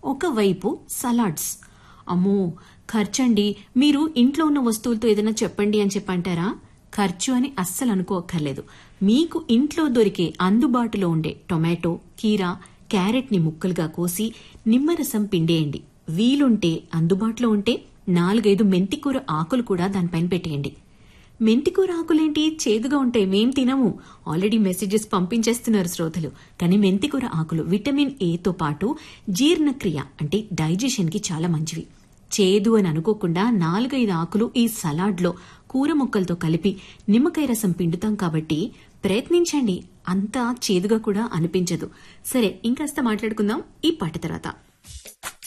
ఒకవైపు సలాడ్స్ అమ్మో ఖర్చండి మీరు ఇంట్లో ఉన్న వస్తువులతో ఏదైనా చెప్పండి అని చెప్పంటారా ఖర్చు అని అస్సలు అనుకోక్కర్లేదు మీకు ఇంట్లో దొరికే అందుబాటులో ఉండే టొమాటో కీరా క్యారెట్ ని ముక్కలుగా కోసి నిమ్మరసం పిండేయండి వీలుంటే అందుబాటులో ఉంటే నాలుగైదు మెంతికూర ఆకులు కూడా దానిపైన పెట్టేయండి మెంతికూర ఆకులేంటి చేదుగా ఉంటాయి మేం తినము ఆల్రెడీ మెసేజెస్ పంపించేస్తున్నారు శ్రోతలు కానీ మెంతికూర ఆకులు విటమిన్ ఏతో పాటు జీర్ణక్రియ అంటే డైజెషన్ కి చాలా మంచివి చేదు అని అనుకోకుండా నాలుగైదు ఆకులు ఈ సలాడ్లో కూర ముక్కలతో కలిపి నిమ్మకాయ రసం పిండుతాం కాబట్టి ప్రయత్నించండి అంతా చేదుగా కూడా అనిపించదు సరే ఇంకాస్త మాట్లాడుకుందాం ఈ పాట తర్వాత